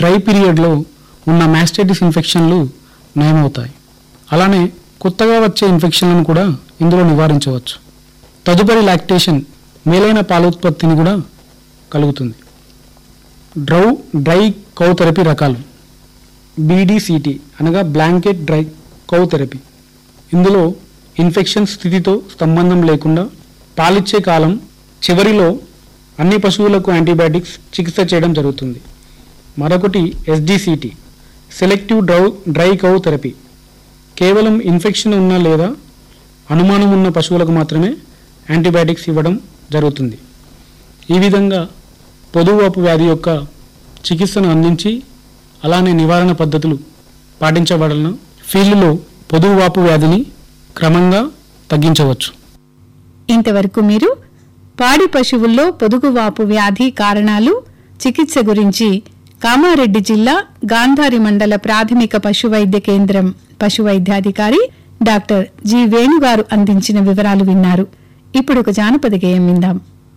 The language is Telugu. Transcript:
డ్రై పీరియడ్లో ఉన్న మాస్టైటిస్ ఇన్ఫెక్షన్లు నయమవుతాయి అలానే కొత్తగా వచ్చే ఇన్ఫెక్షన్లను కూడా ఇందులో నివారించవచ్చు తదుపరి లాక్టేషన్ మేలైన పాలోత్పత్తిని కూడా కలుగుతుంది డ్రౌ డ్రై కౌ థెరపీ రకాలు బీడీసీటీ అనగా బ్లాంకెట్ డ్రై కౌ థెరపీ ఇందులో ఇన్ఫెక్షన్ స్థితితో సంబంధం లేకుండా పాలిచ్చే కాలం చివరిలో అన్ని పశువులకు యాంటీబయాటిక్స్ చికిత్స చేయడం జరుగుతుంది మరొకటి ఎస్డిసిటి సెలెక్టివ్ డ్రౌ డ్రై కౌ థెరపీ కేవలం ఇన్ఫెక్షన్ ఉన్న లేదా అనుమానం ఉన్న పశువులకు మాత్రమే యాంటీబయాటిక్స్ ఇవ్వడం జరుగుతుంది ఈ విధంగా పొదువాపు వ్యాధి యొక్క చికిత్సను అందించి అలానే నివారణ పద్ధతులు పాటించబడలను ఫీల్డ్లో పొదువాపు వ్యాధిని క్రమంగా తగ్గించవచ్చు ఇంతవరకు మీరు పాడి పశువుల్లో పొదుగువాపు వ్యాధి కారణాలు చికిత్స గురించి కామారెడ్డి జిల్లా గాంధారి మండల ప్రాథమిక పశువైద్య కేంద్రం పశువైద్యాధికారి డాక్టర్ జి వేణుగారు అందించిన వివరాలు విన్నారు ఇప్పుడు ఒక జానపద గేయం విందాం